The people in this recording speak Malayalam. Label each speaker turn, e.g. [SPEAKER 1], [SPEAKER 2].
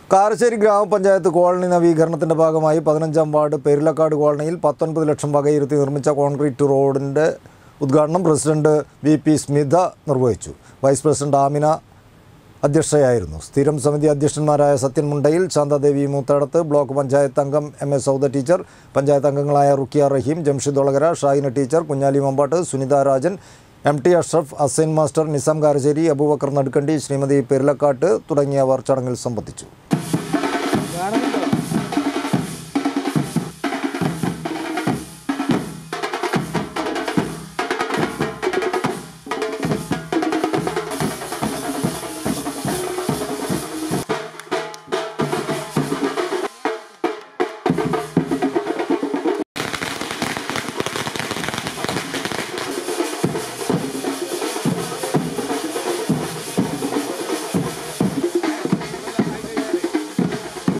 [SPEAKER 1] കാരശ്ശേരി ഗ്രാമപഞ്ചായത്ത് കോളനി നവീകരണത്തിന്റെ ഭാഗമായി പതിനഞ്ചാം വാർഡ് പെരിലക്കാട് കോളനിയിൽ പത്തൊൻപത് ലക്ഷം വകയിരുത്തി നിർമ്മിച്ച കോൺക്രീറ്റ് റോഡിന്റെ ഉദ്ഘാടനം പ്രസിഡന്റ് വി പി സ്മിത നിർവഹിച്ചു വൈസ് പ്രസിഡന്റ് ആമിന അധ്യക്ഷയായിരുന്നു സ്ഥിരം സമിതി അധ്യക്ഷന്മാരായ സത്യൻ മുണ്ടയിൽ ശാന്താദേവി മൂത്തടത്ത് ബ്ലോക്ക് പഞ്ചായത്ത് അംഗം M A Sauda teacher panchayat അംഗങ്ങളായ Rukiya Raheem Jamshid Olakara Shahina teacher Kunhali Mambatt Sunitha Rajan M T Ashraf Asain master Nizam Karassery Aboobacker Nadukkandi Srimathi Perilakkad തുടങ്ങിയവർ ചടങ്ങിൽ സംബന്ധിച്ചു